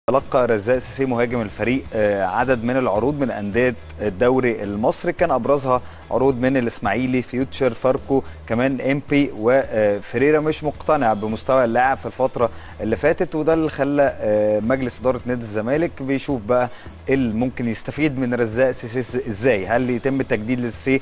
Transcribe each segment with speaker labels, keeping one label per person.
Speaker 1: تلقى رزاق سيسي مهاجم الفريق عدد من العروض من انديه الدوري المصري كان ابرزها عروض من الاسماعيلي فيوتشر فاركو كمان امبي وفريرا مش مقتنع بمستوى اللاعب في الفتره اللي فاتت وده اللي خلى مجلس اداره نادي الزمالك بيشوف بقى اللي ممكن يستفيد من رزاق سيسي ازاي هل يتم التجديد للسي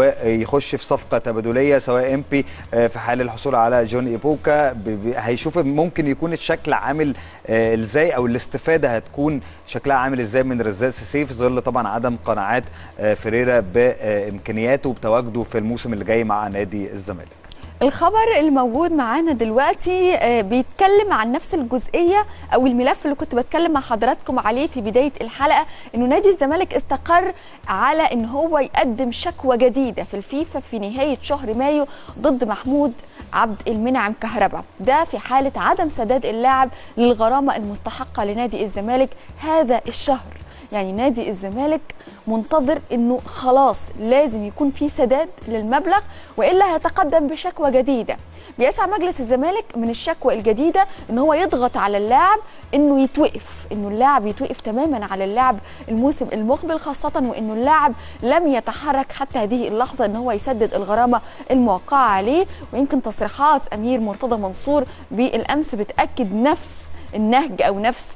Speaker 1: ويخش في صفقه تبادليه سواء امبي في حال الحصول على جون ايبوكا هيشوف ممكن يكون الشكل عامل ازاي او الاستفاده هتكون شكلها عامل ازاي من رزاق سيسي في ظل طبعا عدم قناعات فريرا بامكانياته وبتواجده في الموسم اللي جاي مع نادي الزمالك
Speaker 2: الخبر الموجود معانا دلوقتي بيتكلم عن نفس الجزئيه او الملف اللي كنت بتكلم مع حضراتكم عليه في بدايه الحلقه انه نادي الزمالك استقر على ان هو يقدم شكوى جديده في الفيفا في نهايه شهر مايو ضد محمود عبد المنعم كهربا ده في حاله عدم سداد اللاعب للغرامه المستحقه لنادي الزمالك هذا الشهر يعني نادي الزمالك منتظر انه خلاص لازم يكون في سداد للمبلغ والا هيتقدم بشكوى جديده بيسعى مجلس الزمالك من الشكوى الجديده ان هو يضغط على اللاعب انه يتوقف انه اللاعب يتوقف تماما على اللاعب الموسم المقبل خاصه وانه اللاعب لم يتحرك حتى هذه اللحظه ان هو يسدد الغرامه الموقعه عليه ويمكن تصريحات امير مرتضى منصور بالامس بتاكد نفس النهج او نفس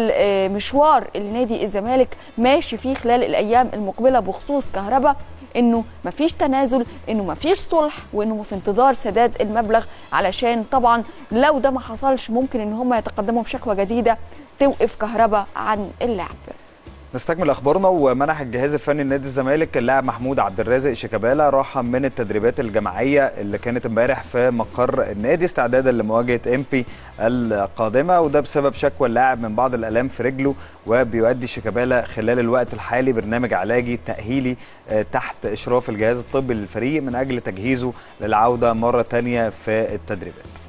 Speaker 2: المشوار اللي نادي الزمالك ماشي فيه خلال الايام المقبله بخصوص كهرباء انه مفيش تنازل انه مفيش صلح وانه في انتظار سداد المبلغ علشان طبعا لو ده ما حصلش ممكن ان هم يتقدموا بشكوى جديده توقف كهرباء عن اللعب
Speaker 1: نستكمل اخبارنا ومنح الجهاز الفني لنادي الزمالك اللاعب محمود عبد الرازق شيكابالا راحه من التدريبات الجماعيه اللي كانت امبارح في مقر النادي استعدادا لمواجهه امبي القادمه وده بسبب شكوى اللاعب من بعض الالام في رجله وبيؤدي شيكابالا خلال الوقت الحالي برنامج علاجي تاهيلي تحت اشراف الجهاز الطبي للفريق من اجل تجهيزه للعوده مره ثانيه في التدريبات